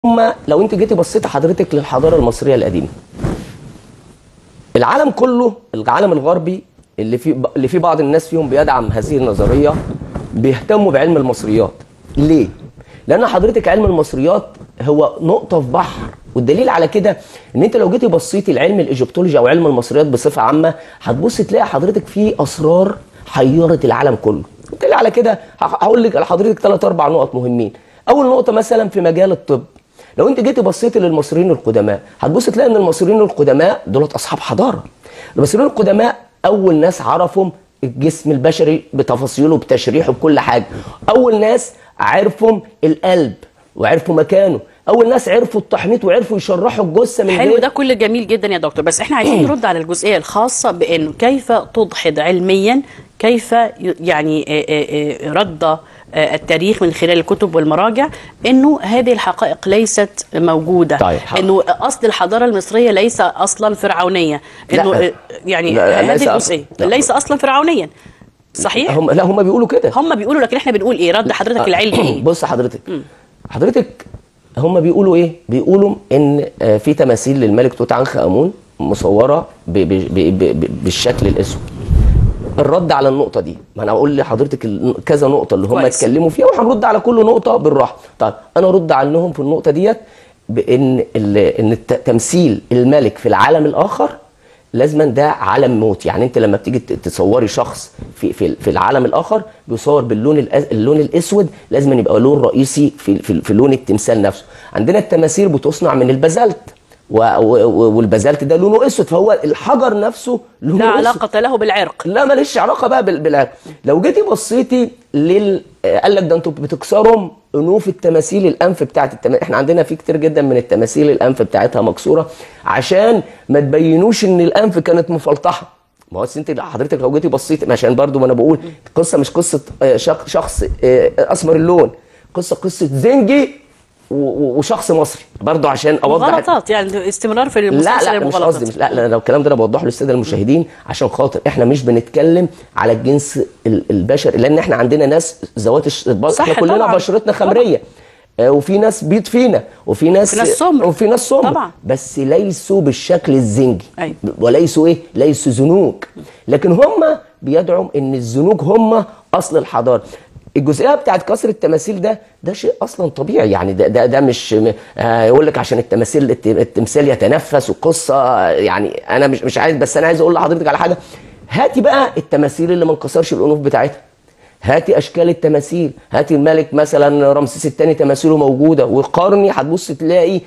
هم لو انت جيتي بصيتي حضرتك للحضاره المصريه القديمه العالم كله العالم الغربي اللي فيه اللي فيه بعض الناس فيهم بيدعم هذه النظريه بيهتموا بعلم المصريات ليه لان حضرتك علم المصريات هو نقطه في بحر والدليل على كده ان انت لو جيتي بصيتي لعلم الايجيبتولوجي او علم المصريات بصفه عامه هتبص تلاقي حضرتك فيه اسرار حيرت العالم كله بالتالي على كده هقول لك لحضرتك ثلاث اربع نقط مهمين اول نقطه مثلا في مجال الطب لو انت جيتي بصيتي للمصريين القدماء هتبص تلاقي ان المصريين القدماء دولت اصحاب حضاره المصريين القدماء اول ناس عرفهم الجسم البشري بتفاصيله بتشريحه بكل حاجه اول ناس عرفوا القلب وعرفوا مكانه اول ناس عرفوا التحنيط وعرفوا يشرحوا الجثه من حلو غير ده كل جميل جدا يا دكتور بس احنا عايزين نرد على الجزئيه الخاصه بانه كيف تدحض علميا كيف ي- يعني آه، آه، آه، رد آه، التاريخ من خلال الكتب والمراجع انه هذه الحقائق ليست موجوده طيب، حاضر. انه اصل الحضاره المصريه ليس اصلا فرعونيه انه لا. آه، يعني لا، ليس هذه أصلاً. الجزئيه لا. ليس اصلا فرعونيا صحيح هم لا هم بيقولوا كده هم بيقولوا لكن احنا بنقول ايه رد حضرتك العلمي ايه بص حضرتك حضرتك هم بيقولوا ايه بيقولوا ان آه، في تماثيل للملك توت عنخ امون مصوره ب ب ب ب ب بالشكل الاسود الرد على النقطه دي ما انا اقول لحضرتك ال- كذا نقطه اللي هم كويس. اتكلموا فيها وهنرد على كل نقطه بالراحه طيب انا ارد عنهم في النقطه ديت بان ال- ان الت- تمثيل الملك في العالم الاخر لازما ده عالم موت يعني انت لما بتيجي ت- تصوري شخص في في في العالم الاخر بيصور باللون الأز- اللون الاسود لازما يبقى لون رئيسي في في, في لون التمثال نفسه عندنا التماثيل بتصنع من البازلت و- و- و- والبازلت ده لونه اسود فهو الحجر نفسه لونه لا اسود علاقه له بالعرق لا ماليش علاقه بقى بال- بالعرق لو جيتي بصيتي لل آه، قال لك ده انتوا بتكسروا انوف التماثيل الانف بتاعت التم... احنا عندنا في كتير جدا من التماثيل الانف بتاعتها مكسوره عشان ما تبينوش ان الانف كانت مفلطحه ما هو أصل انت حضرتك لو جيتي بصيتي عشان برضو ما انا بقول القصه مش قصه آه، شخ- شخص آه، اسمر اللون قصه قصه زنجي و- و- وشخص مصري برضو عشان اوضح غلطات يعني استمرار في لا المسلسل لا مش المغالطات. قصدي مش لا لا لو الكلام ده انا بوضحه للساده المشاهدين عشان خاطر احنا مش بنتكلم على الجنس ال- البشري لان احنا عندنا ناس ذوات الش... صح احنا كلنا طبعاً. بشرتنا خمريه آه، وفي ناس بيض فينا وفي ناس وفي ناس سمر. وفي ناس سمر طبعاً. بس ليسوا بالشكل الزنجي أيوة. وليسوا ايه ليسوا زنوج لكن هم بيدعوا ان الزنوج هم اصل الحضاره الجزئيه بتاعت كسر التماثيل ده ده شيء اصلا طبيعي يعني ده ده, ده مش م- آه يقول لك عشان التماثيل الت- التمثال يتنفس وقصه يعني انا مش مش عايز بس انا عايز اقول لحضرتك على حاجه هاتي بقى التماثيل اللي ما انكسرش الانوف بتاعتها هاتي اشكال التماثيل هاتي الملك مثلا رمسيس الثاني تماثيله موجوده وقارني هتبص تلاقي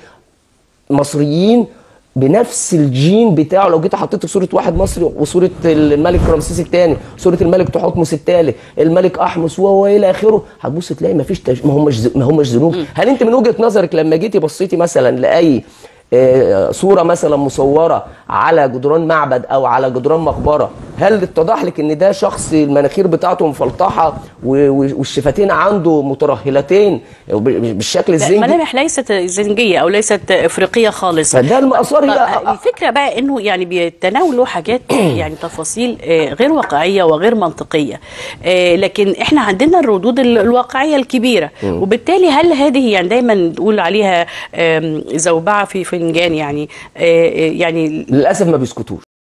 مصريين بنفس الجين بتاعه لو جيت حطيت صوره واحد مصري وصوره الملك رمسيس الثاني صوره الملك تحتمس الثالث الملك احمس و الى اخره هتبص تلاقي ما فيش تج... ما همش ز- ما همش ذنوب هل انت من وجهه نظرك لما جيتي بصيتي مثلا لاي آه، صوره مثلا مصوره على جدران معبد او على جدران مقبره هل اتضح لك ان ده شخص المناخير بتاعته مفلطحه و- و- والشفتين عنده مترهلتين ب- بالشكل لا، الزنجي ملامح ليست زنجيه او ليست افريقيه خالص فده المقصار طب هي الفكره بقى انه يعني بيتناولوا حاجات يعني تفاصيل آه، غير واقعيه وغير منطقيه آه، لكن احنا عندنا الردود ال- الواقعيه الكبيره وبالتالي هل هذه يعني دايما نقول عليها آم، زوبعه في فنجان يعني آه، آه، يعني للاسف ما بيسكتوش